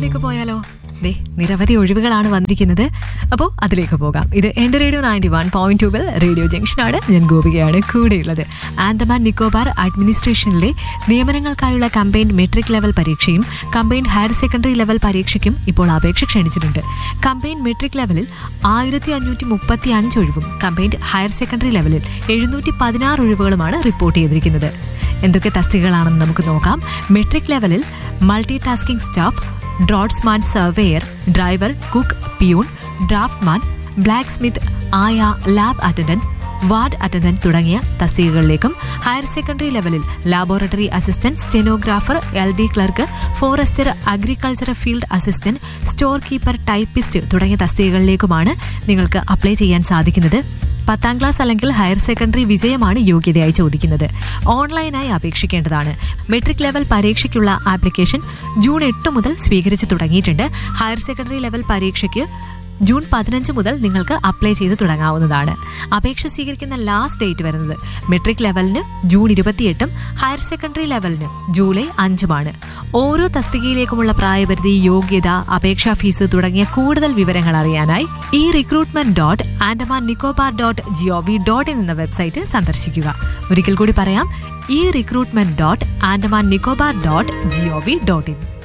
ഒഴിവുകളിലേക്ക് പോയാലോ ദേ നിരവധി ഒഴിവുകളാണ് വന്നിരിക്കുന്നത് അപ്പോൾ അതിലേക്ക് പോകാം ഇത് എന്റെ റേഡിയോ നയൻറ്റി വൺ പോയിന്റ് ടൂവിൽ റേഡിയോ ജംഗ്ഷനാണ് ഞാൻ ഗോപികയാണ് കൂടെയുള്ളത് ആൻഡമാൻ നിക്കോബാർ അഡ്മിനിസ്ട്രേഷനിലെ നിയമനങ്ങൾക്കായുള്ള കമ്പൈൻഡ് മെട്രിക് ലെവൽ പരീക്ഷയും കമ്പൈൻഡ് ഹയർ സെക്കൻഡറി ലെവൽ പരീക്ഷയ്ക്കും ഇപ്പോൾ അപേക്ഷ ക്ഷണിച്ചിട്ടുണ്ട് കമ്പൈൻഡ് മെട്രിക് ലെവലിൽ ആയിരത്തി അഞ്ഞൂറ്റി മുപ്പത്തി അഞ്ച് ഒഴിവും കമ്പൈൻഡ് ഹയർ സെക്കൻഡറി ലെവലിൽ എഴുന്നൂറ്റി പതിനാറ് ഒഴിവുകളുമാണ് റിപ്പോർട്ട് ചെയ്തിരിക്കുന്നത് എന്തൊക്കെ തസ്തികകളാണെന്ന് നമുക്ക് നോക്കാം മെട്രിക് ലെവലിൽ multi tasking staff draughtsman surveyor driver cook peon draftsman blacksmith ആയ ലാബ് അറ്റൻഡന്റ് വാർഡ് അറ്റൻഡന്റ് തുടങ്ങിയ തസ്തികകളിലേക്കും ഹയർ സെക്കൻഡറി ലെവലിൽ laboratory assistant stenographer L D clerk forester agriculture field assistant store keeper typist തുടങ്ങിയ തസ്തികകളിലേക്കുമാണ് നിങ്ങൾക്ക് apply ചെയ്യാൻ സാധിക്കുന്നത് പത്താം ക്ലാസ് അല്ലെങ്കിൽ ഹയർ സെക്കൻഡറി വിജയമാണ് യോഗ്യതയായി ചോദിക്കുന്നത് ഓൺലൈനായി അപേക്ഷിക്കേണ്ടതാണ് മെട്രിക് ലെവൽ പരീക്ഷയ്ക്കുള്ള ആപ്ലിക്കേഷൻ ജൂൺ എട്ട് മുതൽ സ്വീകരിച്ചു തുടങ്ങിയിട്ടുണ്ട് ഹയർ സെക്കൻഡറി ലെവൽ പരീക്ഷയ്ക്ക് ജൂൺ പതിനഞ്ച് മുതൽ നിങ്ങൾക്ക് അപ്ലൈ ചെയ്ത് തുടങ്ങാവുന്നതാണ് അപേക്ഷ സ്വീകരിക്കുന്ന ലാസ്റ്റ് ഡേറ്റ് വരുന്നത് മെട്രിക് ലെവലിന് ജൂൺ ഇരുപത്തിയെട്ടും ഹയർ സെക്കൻഡറി ലെവലിന് ജൂലൈ അഞ്ചുമാണ് ഓരോ തസ്തികയിലേക്കുമുള്ള പ്രായപരിധി യോഗ്യത അപേക്ഷാ ഫീസ് തുടങ്ങിയ കൂടുതൽ വിവരങ്ങൾ അറിയാനായി ഈ recruitment dot Andaman Nicobar dot G O V dot in എന്ന വെബ്സൈറ്റ് സന്ദർശിക്കുക ഒരിക്കൽ കൂടി പറയാം ഈ recruitment dot Andaman Nicobar dot G O V dot in